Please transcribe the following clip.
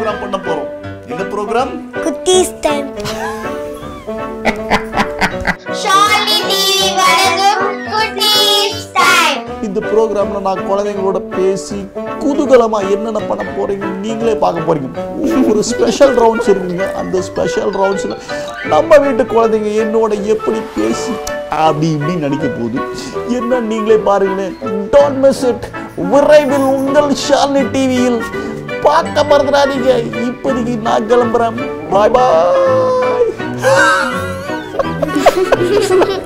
program பண்ண போறோம் என்ன ப்ரோக்ராம் குட்டீஸ் டைம் ஷாலினி டிவி வழங்கும் குட்டீஸ் டைம் இந்த ப்ரோக்ராம்ல நான் குழந்தைங்களோட பேசி குதூகலமா என்னென்ன பண்ண போறீங்க நீங்களே பார்க்க போறீங்க ஒரு ஸ்பெஷல் ரவுண்ட்ஸ் இருக்குங்க அந்த ஸ்பெஷல் ரவுண்ட்ஸ்ல நம்ம வீட்டு குழந்தைங்க என்னோட எப்படி பேசி அப்படி இப்படி நடிக்க போகுது என்ன நீங்களே பாருங்களேன் டோன்ட் மிஸ் இட் விரைவில் உங்கள் ஷாலினி டிவியில் பார்க்க மறந்துடாதீங்க இப்போதைக்கு நான் கிளம்புறேன் பாய் பாய்